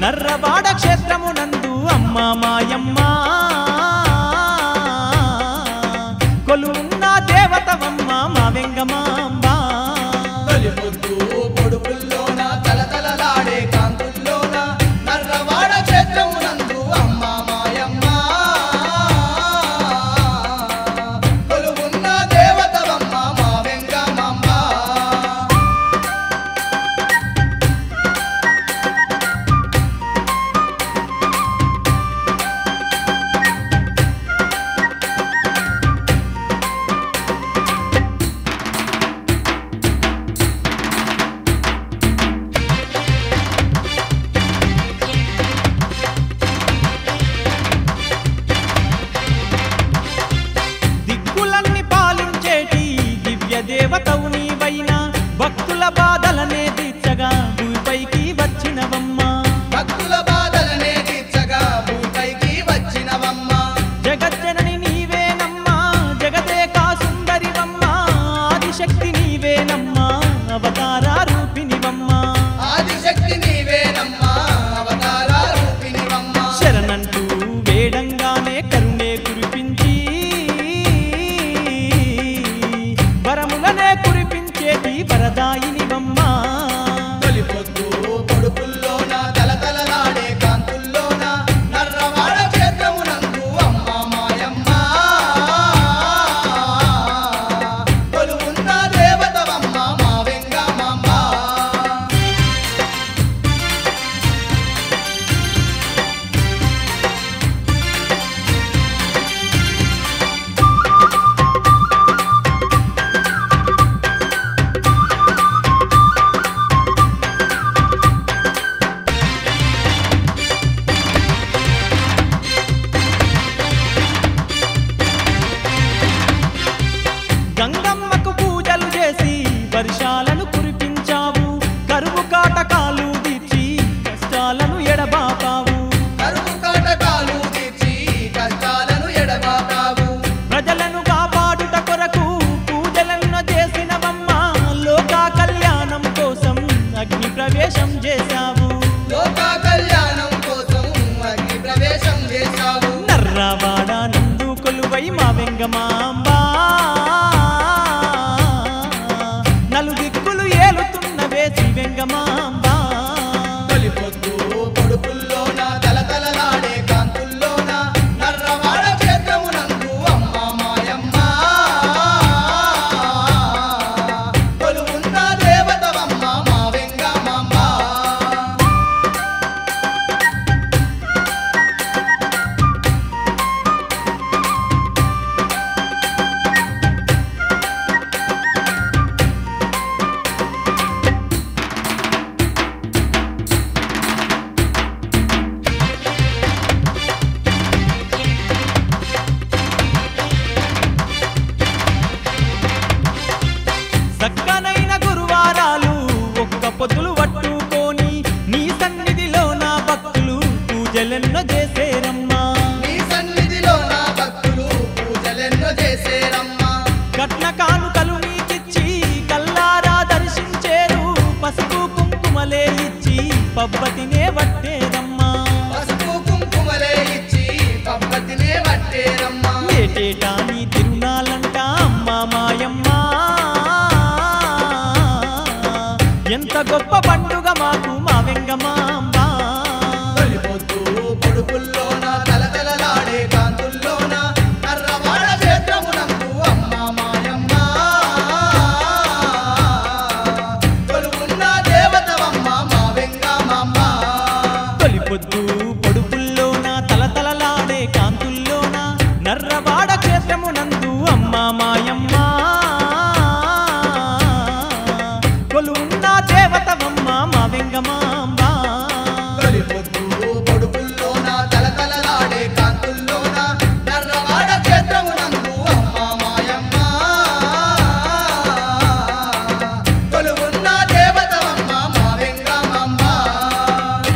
నర్రవాడ క్షేత్రమునందు అమ్మ మాయమ్మ కొలువున్న దేవతవమ్మ మా వెంగమాంబ తొలి పొద్దు పొడుపుల్లోన తలతలలాడే కాంతుల్లోన నర్రవాడ క్షేత్రమునందు అమ్మ మాయమ్మ కొలువున్న దేవతవమ్మ మా వెంగమాంబ దిక్కులన్నీ పాలించేటి దివ్య దేవతవు నీవైన భక్తుల బాధలనే తీర్చగా భూమిపైకి వచ్చినవమ్మ భక్తుల బాధలనే తీర్చగా భూపైకి వచ్చినవమ్మ జగజ్జనని నీవేనమ్మా జగదేకా సుందరివమ్మ ఆదిశక్తి నీవేనమ్మా అవతార రూపినివమ్మా ఆదిశక్తి నీవేనమ్మా అవతార రూపిణివమ్మ శరణంటూ వేడంగానే కరుణే కురిపించి వరములనే కురిపించేటి వరదాయినివమ్మా తొలి పొద్దు పొడుపుల్లోన తలతలలాడే కాంతుల్లోన నర్రవాడ క్షేత్రమునందు అమ్మ మాయమ్మ కొలువున్న దేవతవమ్మ మా వెంగమాంబ గంగమ్మకు పూజలు చేసి వర్షాలను కురిపించావు కరువు కాటకాలు తీర్చి కష్టాలను ఎడబాపావు కరువు కాటకాలు తీర్చి కష్టాలను ఎడబాటావు ప్రజలను కాపాడుట కొరకు పూజలను చేసినవమ్మ లోక కళ్యాణం కోసం అగ్ని ప్రవేశం చేశావు లోక కళ్యాణం కోసం అగ్ని ప్రవేశం చేశావు నర్రవాడ నందు కొలువై మా వెంగమాంబ నలుదిక్కులు ఏలుతున్నవే శ్రీ వెంగమాంబ తొలి పొద్దు పొడుపుల్లోన తలతలలాడే కాంతుల్లోన నర్రవాడ క్షేత్రమునందు అమ్మ మాయమ్మ కొలువున్న దేవతవమ్మ మా వెంగమాంబ చక్కనైన గురువారాలు ఒక్క పొద్దులు పట్టుకొని నీ సన్నిధిలో నా భక్తులు పూజలెన్నో చేసేరమ్మా నీ సన్నిధిలో నా భక్తులు పూజలెన్నో చేసేరమ్మా కట్న కానుకలు నీకిచ్చి కల్లారా దర్శించేరు పసుపు కుంకుమలే ఇచ్చి పబ్బతినే వట్టేరమ్మా పసుపు కుంకుమలే ఇచ్చి పబ్బతినే పట్టేరమ్మా ఏటేటా నీ తిరునాలంట అమ్మ మాయమ్మ ఎంత గొప్ప పండుగ మాకు మా వెంగమాంబ తొలి పొద్దు పొడుపుల్లోన తలతలలాడే కాంతుల్లోన నర్రవాడ క్షేత్రమునందు అమ్మ మాయమ్మ కొలువున్న దేవతవమ్మ మా వెంగమాంబ తొలి పొద్దు పొడుపుల్లోన తలతలలాడే కాంతుల్లోన నర్రవాడ క్షేత్రమునందు అమ్మ మాయమ్మ